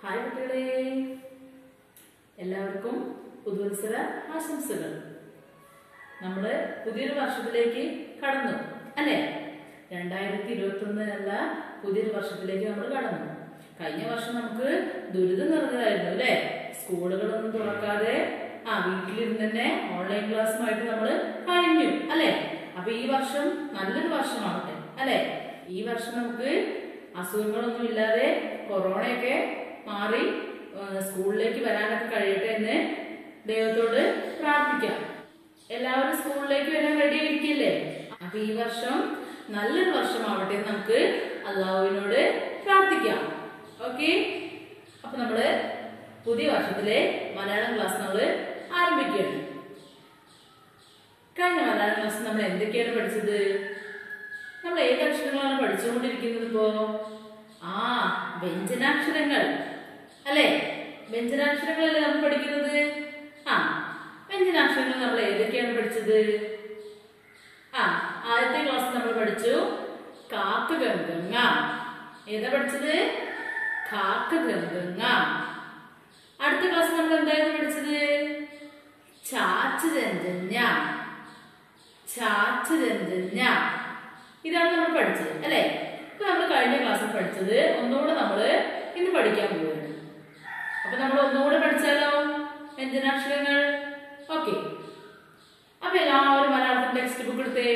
hi കുട്ടികളെ എല്ലാവർക്കും പുതുവത്സര ആശംസകൾ നമ്മള് പുതിയൊരു വർഷത്തിലേക്ക് കടന്നു അല്ലേ രണ്ടായിരത്തി ഇരുപത്തി ഒന്നിനല്ല പുതിയൊരു വർഷത്തിലേക്ക് നമ്മൾ കടന്നു കഴിഞ്ഞ വർഷം നമുക്ക് ദുരിതം നിറഞ്ഞതായിരുന്നു അല്ലേ സ്കൂളുകളൊന്നും തുറക്കാതെ ആ വീട്ടിലിരുന്ന് തന്നെ ഓൺലൈൻ ക്ലാസ്സുമായിട്ട് നമ്മൾ കഴിഞ്ഞു അല്ലേ അപ്പൊ ഈ വർഷം നല്ലൊരു വർഷമാവട്ടെ അല്ലേ ഈ വർഷം നമുക്ക് അസുഖങ്ങളൊന്നും ഇല്ലാതെ കൊറോണയൊക്കെ മാറി ആ, സ്കൂളിലേക്ക് വരാനൊക്കെ കഴിയട്ടെ എന്ന് ദൈവത്തോട് പ്രാർത്ഥിക്കാം എല്ലാവരും സ്കൂളിലേക്ക് വരാൻ റെഡി ആയിരിക്കില്ലേ അപ്പൊ ഈ വർഷം നല്ലൊരു വർഷമാവട്ടെ എന്ന് നമുക്ക് അള്ളാഹുവിനോട് പ്രാർത്ഥിക്കാം ഓക്കെ അപ്പൊ നമ്മള് പുതിയ വർഷത്തിലെ മലയാളം ക്ലാസ് നമ്മൾ ആരംഭിക്കുകയാണ് കഴിഞ്ഞ മലയാളം ക്ലാസ് നമ്മൾ എന്തൊക്കെയാണ് പഠിച്ചത് നമ്മൾ ഏത് അക്ഷരങ്ങളാണ് പഠിച്ചുകൊണ്ടിരിക്കുന്നത് ഇപ്പോ ആ വ്യഞ്ജനാക്ഷരങ്ങൾ അല്ലേ വ്യഞ്ജനാക്ഷരങ്ങളല്ലേ നമ്മൾ പഠിക്കുന്നത് ആ വ്യഞ്ജനാക്ഷരങ്ങൾ നമ്മൾ ഏതൊക്കെയാണ് പഠിച്ചത് ആ ആദ്യത്തെ ക്ലാസ് നമ്മൾ പഠിച്ചു കാക്ക ഗംഗങ്ങ ഏതാ പഠിച്ചത് കാക്ക ഗംഗങ്ങ അടുത്ത ക്ലാസ് നമ്മൾ എന്തായിരുന്നു പഠിച്ചത് ചാച്ച് രഞ്ജന്യ ചാച്ച് രഞ്ജന്യ ഇതാണ് നമ്മൾ പഠിച്ചത് അല്ലേ ഇപ്പൊ നമ്മൾ കഴിഞ്ഞ ക്ലാസ്സിൽ പഠിച്ചത് ഒന്നുകൂടെ നമ്മൾ ഇന്ന് പഠിക്കാൻ പോവുകയാണ് അപ്പൊ നമ്മൾ ഒന്നുകൂടെ പഠിച്ചാലോ വ്യഞ്ജനാക്ഷരങ്ങൾ ഓക്കെ അപ്പൊ എല്ലാവരും മലയാളത്തിൽ ടെക്സ്റ്റ് ബുക്ക് എടുത്തേ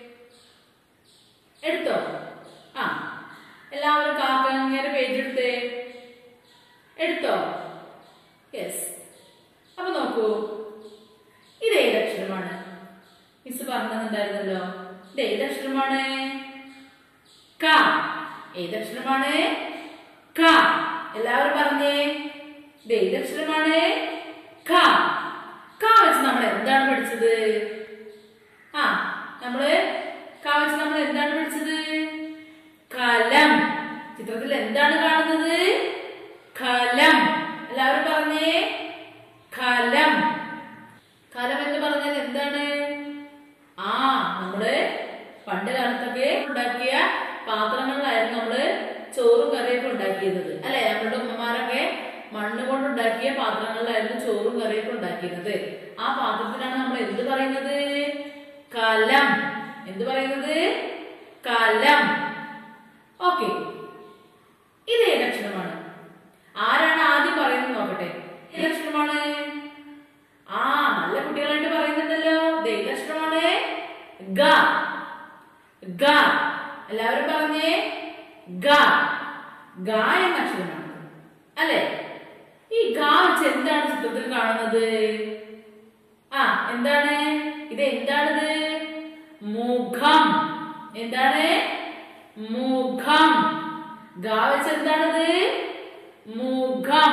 എടുത്തോ ആ എല്ലാവരും കാക്കങ്ങനെ പേജ് എടുത്തേ എടുത്തോ യെസ് അപ്പൊ നോക്കൂ ഇത് ഏതക്ഷരമാണ് മിസ് പറഞ്ഞിട്ടുണ്ടായിരുന്നല്ലോ ഇത് ഏതക്ഷരമാണ് ക ഏതക്ഷരമാണ് ക എല്ലാവരും പറഞ്ഞേ ഇത് ഏതക്ഷരമാണ് ക ക വെച്ച് നമ്മൾ എന്താണ് പഠിച്ചത് ആ നമ്മള് ക വെച്ച് നമ്മൾ എന്താണ് പഠിച്ചത് കലം ചിത്രത്തിൽ എന്താണ് കാണുന്നത് കലം എല്ലാവരും പറഞ്ഞേ കലം കലം എന്ന് പറഞ്ഞാൽ എന്താണ് ആ നമ്മള് പണ്ട് കാലത്തൊക്കെ ഉണ്ടാക്കിയ പാത്രങ്ങളിലായിരുന്നു നമ്മള് ചോറും കറിയൊക്കെ ഉണ്ടാക്കിയിരുന്നത് അല്ലെ നമ്മളുടെ ഉമ്മമാരൊക്കെ മണ്ണ് കൊണ്ട് ഉണ്ടാക്കിയ പാത്രങ്ങളിലായിരുന്നു ചോറും കറിയൊക്കെ ഉണ്ടാക്കിയിരുന്നത് ആ പാത്രത്തിനാണ് നമ്മൾ എന്ത് പറയുന്നത് കലം എന്ത് പറയുന്നത് കലം ഓക്കെ ഇത് ഏതക്ഷരമാണ് ആരാണ് ആദ്യം പറയുന്നത് നോക്കട്ടെ ഏതക്ഷരമാണ് ആ നല്ല കുട്ടികളായിട്ട് പറയുന്നുണ്ടല്ലോ ദേ ഏതക്ഷരമാണ് ഗ ഗ എല്ലാവരും പറഞ്ഞേ ഗ ഗ എന്ന അക്ഷരമാണ് അല്ലെ ഈ ഗ വെച്ച് എന്താണ് ചിത്രത്തിൽ കാണുന്നത് ആ എന്താണ് ഇത് എന്താണിത് മുഖം എന്താണ് മുഖം ഗ വെച്ച് എന്താണിത് മുഖം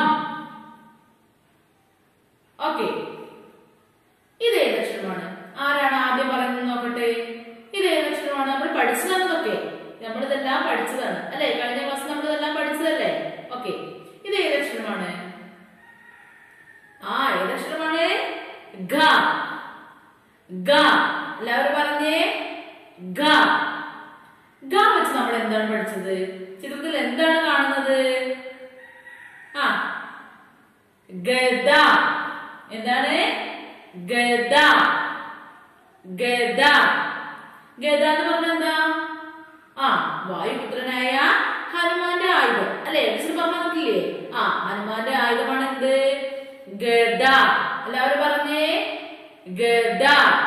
ഓക്കെ ഇത് ഏതക്ഷരമാണ് ആരാണ് ആദ്യം പറയുന്നത് നോക്കട്ടെ ഇത് ഏതക്ഷരമാണ് നമ്മൾ പഠിച്ചതാണ് ഇതൊക്കെ നമ്മളിതെല്ലാം പഠിച്ചതാണ് അല്ലെ കഴിഞ്ഞ ക്ലാസ് നമ്മളിതെല്ലാം പഠിച്ചതല്ലേ ഓക്കെ ഇത് ഏതക്ഷരമാണ് ആ ഏതക്ഷരമാണ് ഗ ഗ എല്ലാവരും പറഞ്ഞേ ഗ ഗ വെച്ച് നമ്മൾ എന്താണ് പഠിച്ചത് ചിത്രത്തിൽ എന്താണ് കാണുന്നത് ആ ഗദ എന്താണ് ഗദ ഗദ ഗദ എന്ന് പറഞ്ഞാൽ എന്താ ആ വായുപുത്രനായ ഹനുമാന്റെ ആയുധം അല്ലെ ടീച്ചർ പറഞ്ഞു നോക്കില്ലേ ആ ഹനുമാന്റെ ആയുധമാണ് എന്ത് ഗദ എല്ലാവരും പറഞ്ഞേ ഗദ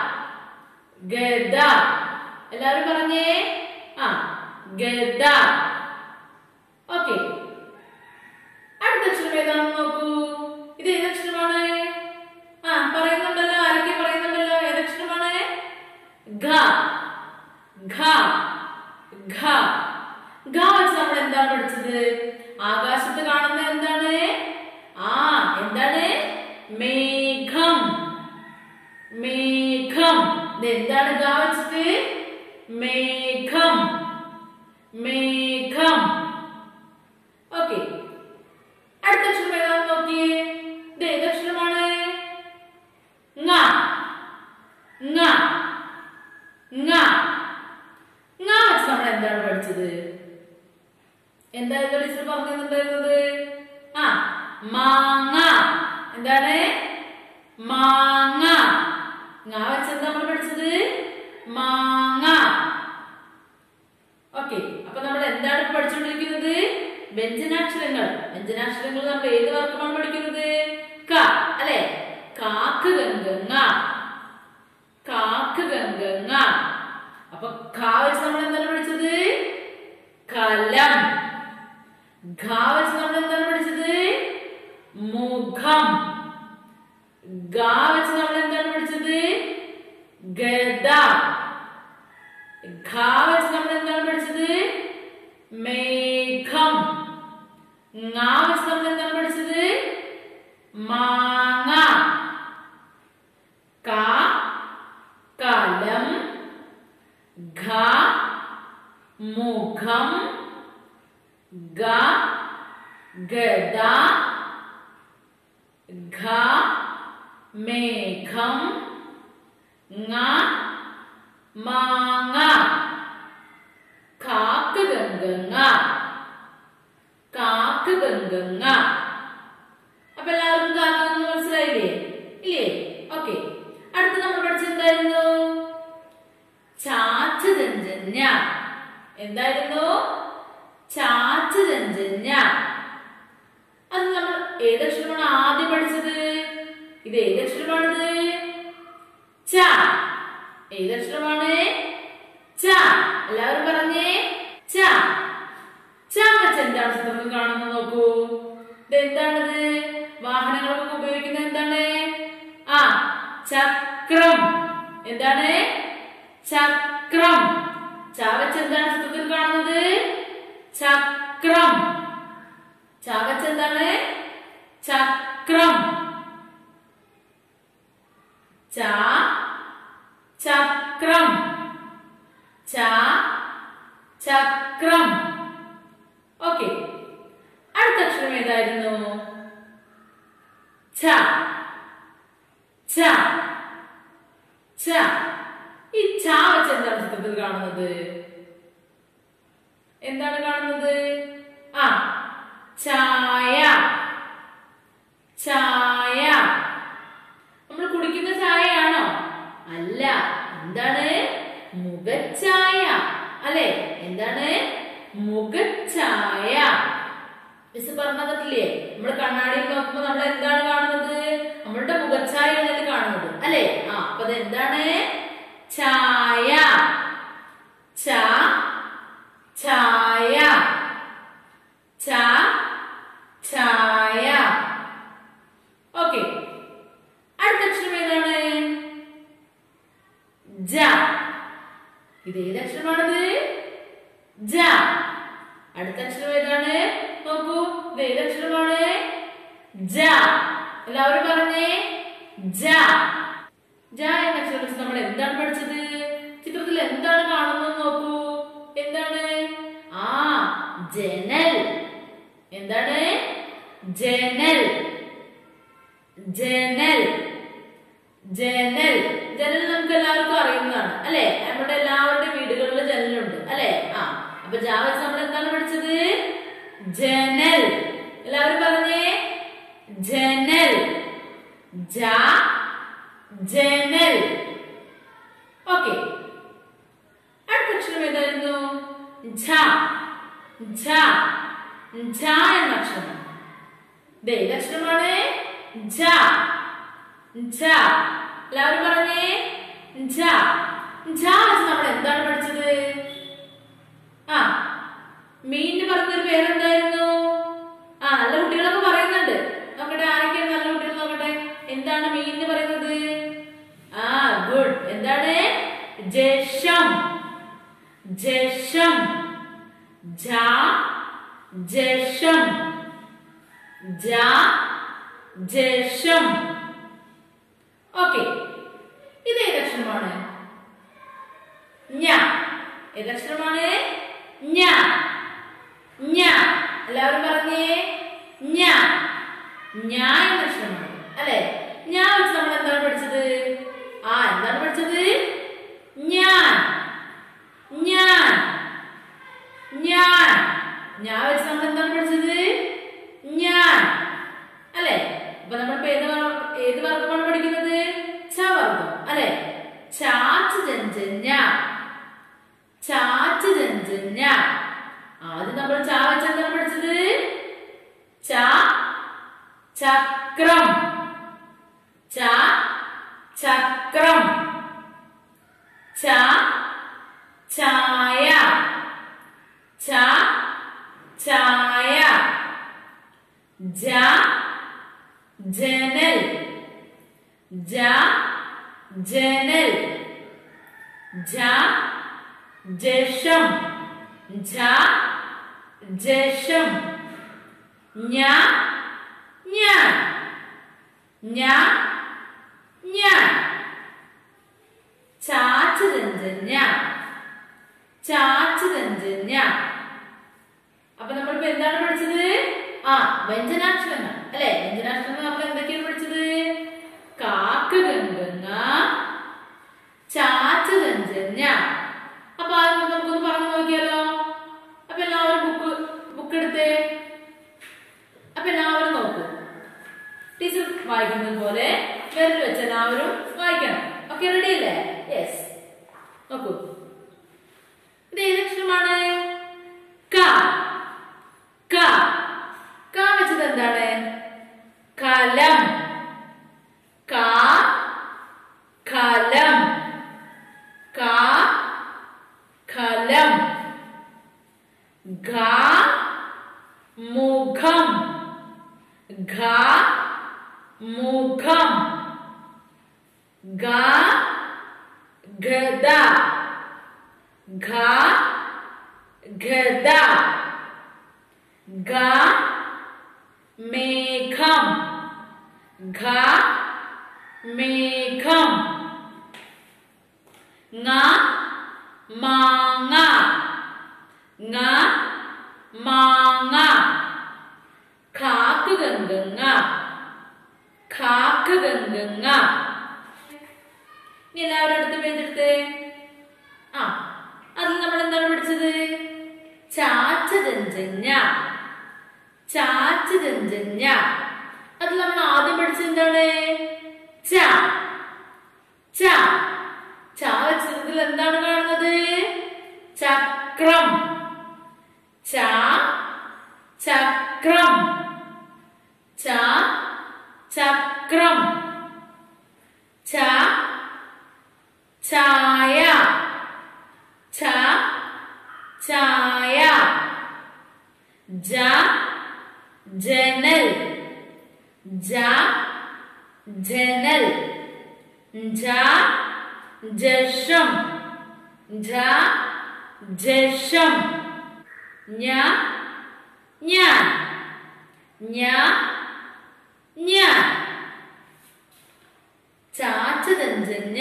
ഗദ എല്ലാവരും പറഞ്ഞേ ആ ഗദ ഓക്കെ അടുത്ത അക്ഷരം ഏതാണെന്ന് നോക്കൂ ഇത് ഏതക്ഷരമാണ് ആ പറയുന്നുണ്ടല്ലോ ആരൊക്കെ പറയുന്നുണ്ടല്ലോ ഏതക്ഷരമാണ് ഘ ഘ ഘ ഘ വെച്ച് നമ്മൾ എന്താണ് പഠിച്ചത് ആകാശത്ത് കാണുന്ന എന്താണ് ആ എന്താണ് മേഘം മേഘം ഇത് എന്താണ് ഘ വെച്ചിട്ട് മേഘം മേഘം ഓക്കെ അടുത്ത അക്ഷരം ഏതാണെന്ന് നോക്കിയേ ഇത് ഏതക്ഷരമാണ് ങ ങ ങ ങ വെച്ച് നമ്മൾ എന്താണ് പഠിച്ചത് എന്തായിരുന്നു ടീച്ചർ പറഞ്ഞിട്ടുണ്ടായിരുന്നത് ആ മാങ്ങ എന്താണ് മാങ്ങ ngா വെച്ചത് നമ്മൾ പഠിച്ചത് മാങ്ങ ഓക്കെ അപ്പൊ നമ്മൾ എന്താണ് ഇപ്പൊ പഠിച്ചുകൊണ്ടിരിക്കുന്നത് വ്യഞ്ജനാക്ഷരങ്ങൾ വ്യഞ്ജനാക്ഷരങ്ങൾ നമ്മൾ ഏത് വർഗമാണ് പഠിക്കുന്നത് ക അല്ലെ കാക്ക് ഗംഗങ്ങ കാക്ക് ഗംഗങ്ങ അപ്പൊ ഖ വെച്ച് നമ്മൾ എന്താണ് പഠിച്ചത് കലം ഘ വെച്ച് നമ്മൾ എന്താണ് പഠിച്ചത് മുഖം ഗ വെച്ച് നമ്മൾ എന്താണ് പഠിച്ചത് ഗദ ഘ വെച്ച് നമ്മൾ എന്താണ് പഠിച്ചത് മേഘം ങ വെച്ച് നമ്മൾ എന്താണ് പഠിച്ചത് മാങ്ങ ക കലം ഘ മുഖം ഗ ഗദ ഘ മേഘം ങ മാങ്ങ കാക്ക് ഗംഗങ്ങ കാക്ക് ഗംഗങ്ങ അപ്പൊ എല്ലാവർക്കും കാക്കെന്ന് മനസ്സിലായില്ലേ ഇല്ലേ ഓക്കെ അടുത്ത നമ്മൾ പഠിച്ചെന്തായിരുന്നു ചാച്ച് ജഞ്ചന്യ എന്തായിരുന്നു ചാച്ച് ജഞ്ചന്യ അത് നമ്മൾ ഏതക്ഷരമാണ് ആദ്യം പഠിച്ചത് ഇത് ഏതക്ഷരമാണിത് ച ഏതക്ഷരമാണ് ച എല്ലാവരും പറഞ്ഞേ ച ച വെച്ച് എന്താണ് ചിത്രത്തിൽ കാണുന്നത് നോക്കൂ ഇത് എന്താണിത് വാഹനങ്ങളൊക്കെ ഉപയോഗിക്കുന്നത് എന്താണ് ആ ചക്രം എന്താണ് ചക്രം ച വെച്ച് എന്താണ് ചിത്രത്തിൽ കാണുന്നത് ചക്രം ച വെച്ച് എന്താണ് ചക്രം ച ചക്രം ച ചക്രം ഓക്കെ അടുത്ത അക്ഷരം ഏതായിരുന്നു ഛ ഛ ഛ ഈ ഛ വെച്ച് എന്താണ് ചിത്രത്തിൽ കാണുന്നത് എന്താണ് കാണുന്നത് ആ ചായ ചായ നമ്മൾ കുടിക്കുന്ന ചായയാണോ അല്ല എന്താണ് മുഖച്ചായ അല്ലെ എന്താണ് മുഖച്ചായ മിസ് പറഞ്ഞതില്ലേ നമ്മൾ കണ്ണാടിയിൽ നോക്കുമ്പോൾ നമ്മൾ എന്താണ് കാണുന്നത് നമ്മളുടെ മുഖച്ചായയാണ് ഇതിൽ കാണുന്നത് അല്ലെ ആ അപ്പൊ അത് എന്താണ് ചായ ച ഛായ ച ഛായ ഓക്കെ അടുത്ത അക്ഷരം ഏതാണ് ജ ഇത് ഏത് അക്ഷരമാണത് ജ അടുത്ത അക്ഷരം ഏതാണ് നോക്കൂ ഇത് ഏത് അക്ഷരമാണ് ജ എല്ലാവരും പറഞ്ഞേ ജ ജ എന്ന അക്ഷരം വെച്ച് നമ്മൾ എന്താണ് പഠിച്ചത് ചിത്രത്തിൽ എന്താണ് കാണുന്നത് നോക്കൂ എന്താണ് ആ ജനൽ എന്താണ് ജനൽ ജനൽ ജനൽ ജനൽ നമുക്ക് എല്ലാവർക്കും അറിയുന്നതാണ് അല്ലെ നമ്മുടെ എല്ലാവരുടെ വീടുകളിൽ ജനലുണ്ട് അല്ലെ ആ അപ്പൊ ജാ വെച്ച് നമ്മൾ എന്താണ് പഠിച്ചത് ജനൽ എല്ലാവരും പറഞ്ഞേ ജനൽ ജ ജനൽ ഓക്കെ അടുത്ത അക്ഷരം ഏതായിരുന്നു ഝ ഝ ഝ എന്ന അക്ഷരമാണ് ഇത് ഏത് അക്ഷരമാണ് ഝ ഝ എല്ലാവരും പറഞ്ഞേ ഝ ഝ വെച്ച് നമ്മൾ എന്താണ് പഠിച്ചത് ആ മീനിന് പറഞ്ഞൊരു പേരെന്തായിരുന്നു ആ നല്ല കുട്ടികളൊക്കെ പറയുന്നുണ്ട് നോക്കട്ടെ ആരൊക്കെയാണ് നല്ല കുട്ടികൾ നോക്കട്ടെ എന്താണ് മീനിന് പറയുന്നത് ആ ഗുഡ് എന്താണ് ജഷം ജഷം ജ ജഷം ജ ജഷം ഓക്കെ ഇത് ഏതക്ഷരമാണ് ഞ ഏതക്ഷരമാണ് ഞ ഞ എല്ലാവരും പറഞ്ഞേ ഞ ഞ എന്ന അക്ഷരമാണ് അല്ലെ ഞാൻ വെച്ച് നമ്മൾ എന്താണ് പഠിച്ചത് ആ എന്താണ് പഠിച്ചത് ഞാൻ ഞാൻ ഞാൻ ഞാൻ വെച്ച് നമ്മൾ എന്താണ് പഠിച്ചത് ഞാൻ ചാച്ച് ജഞ്ചഞ്ഞ ആദ്യം നമ്മൾ ചാ വെച്ച് എന്താണ് പഠിച്ചത് ച ചക്രം ച ചക്രം ച ചായ ച ചായ ജ ജനൽ ജ ജനൽ ജ ജഷം ജ ജഷം ഞ ഞാൻ ഞ ഞാൻ ചാച്ച് രഞ്ജന്യ ചാച്ച് രഞ്ജന്യ അപ്പൊ നമ്മളിപ്പോ എന്താണ് പഠിച്ചത് ആ വ്യഞ്ജനാക്ഷരങ്ങൾ അല്ലെ വ്യഞ്ജനാക്ഷരങ്ങൾ നമ്മൾ എന്തൊക്കെയാണ് പഠിച്ചത് കാക്ക ഗംഗങ്ങ ചാച്ച രഞ്ജന്യ അപ്പൊ അത് നമുക്കൊന്ന് പറഞ്ഞു നോക്കിയാലോ അപ്പൊ എല്ലാവരും ബുക്ക് ബുക്ക് എടുത്തേ അപ്പൊ എല്ലാവരും നോക്കൂ ടീച്ചർ വായിക്കുന്നത് പോലെ വിരൽ വെച്ച് എല്ലാവരും വായിക്കണം ഓക്കെ റെഡി അല്ലേ യെസ് നോക്കൂ ഇത് ഏതക്ഷരമാണ് ക ക ക വെച്ചത് എന്താണ് കലം ക കലം ക കലം ഘ മുഖം ഘ മുഖം ഗ ഗദ ഘ ഗദ ഗ മേഘം ഘ മേഘം ങ മാങ്ങ ങ മാങ്ങ കാക്ക് ഗംഗങ്ങ കാക്ക് ഗംഗങ്ങ ഇനി എല്ലാവരും അടുത്ത പേജ് എടുത്തേ ആ അതിൽ നമ്മൾ എന്താണ് പഠിച്ചത് ചാച്ച ജഞ്ചഞ്ഞ ചാച്ച ജഞ്ചഞ്ഞ അതിൽ നമ്മൾ ആദ്യം പഠിച്ചത് എന്താണ് ച ച ച അക്ഷരത്തിൽ എന്താണ് കാണുന്നത് ചക്രം ച ചക്രം ച ചക്രം ച ചായ ച ചായ ജ ജനൽ ജ ജനൽ ജ ജഷം ജ ജഷം ഞ ഞാൻ ഞ ഞാൻ ചാച്ചതഞ്ചഞ്ഞ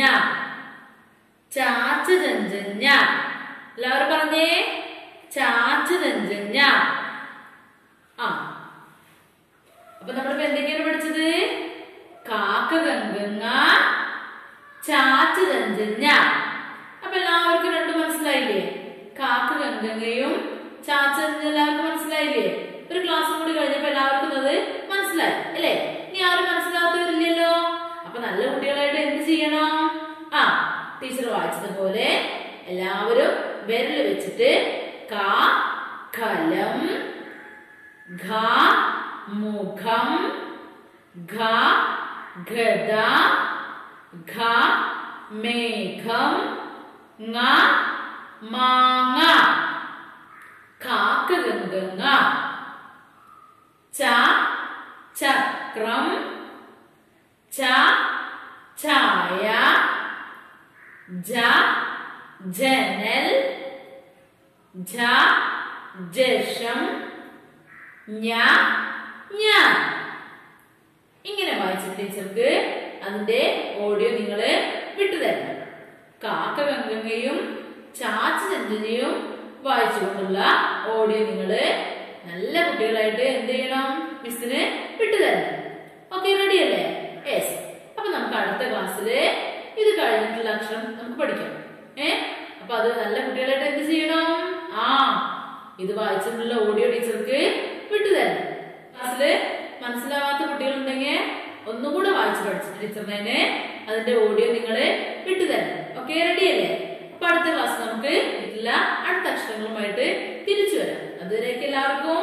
ചാച്ചതഞ്ചഞ്ഞ എല്ലാവരും പറഞ്ഞേ ചാച്ചതഞ്ചഞ്ഞ ആ അപ്പൊ നമ്മളിപ്പോ എന്തൊക്കെയാണ് പഠിച്ചത് കാക്ക ഗംഗങ്ങ ചാച്ചതഞ്ചഞ്ഞ അപ്പൊ എല്ലാവർക്കും രണ്ടും മനസ്സിലായില്ലേ കാക്ക ഗംഗങ്ങയും ചാച്ചതഞ്ച എല്ലാവർക്കും മനസ്സിലായില്ലേ ഒരു ക്ലാസ്സും കൂടി കഴിഞ്ഞപ്പോ എല്ലാവർക്കും അത് മനസ്സിലായി അല്ലേ ഇനി ആരും മനസ്സിലാത്തവരില്ലല്ലോ അപ്പൊ നല്ല കുട്ടികളായിട്ട് എന്ത് ചെയ്യണം ആ ടീച്ചർ വായിച്ചതുപോലെ എല്ലാവരും വിരൽ വെച്ചിട്ട് കാ കലം ഘ മുഖം ഘ ഗദ ഘ മേഘം ങ മാങ്ങ കാക്ക ഗംഗങ്ങ ച ചക്രം ച ചായ ജ ജനൽ ജ ജഷം ഞ ഞാൻ ഇങ്ങനെ വായിച്ച ടീച്ചർക്ക് അതിന്റെ ഓഡിയോ നിങ്ങൾ വിട്ടുതരണം കാക്ക ഗംഗയും ചാച്ച ചന്ദ്രനെയും വായിച്ചുകൊണ്ടുള്ള ഓഡിയോ നിങ്ങൾ നല്ല കുട്ടികളായിട്ട് എന്ത് ചെയ്യണം മിസ്സിന് വിട്ടുതരണം ഓക്കെ റെഡി അല്ലേ യെസ് അപ്പൊ നമുക്ക് അടുത്ത ക്ലാസ്സിൽ ഇത് കഴിഞ്ഞിട്ടുള്ള അക്ഷരം നമുക്ക് പഠിക്കാം ഏ അപ്പൊ അത് നല്ല കുട്ടികളായിട്ട് എന്ത് ചെയ്യണം ആ ഇത് വായിച്ചിട്ടുള്ള ഓഡിയോ ടീച്ചർക്ക് വിട്ടുതരണം ക്ലാസ്സില് മനസ്സിലാവാത്ത കുട്ടികളുണ്ടെങ്കിൽ ഒന്നുകൂടെ വായിച്ചു പഠിച്ചിട്ട് ടീച്ചറിനെ അതിന്റെ ഓഡിയോ നിങ്ങൾ വിട്ടുതരണം ഓക്കെ റെഡി അല്ലേ അപ്പൊ അടുത്ത ക്ലാസ് നമുക്ക് ഇതിലുള്ള അടുത്ത അക്ഷരങ്ങളുമായിട്ട് തിരിച്ചു വരാം അതുവരേക്ക് എല്ലാവർക്കും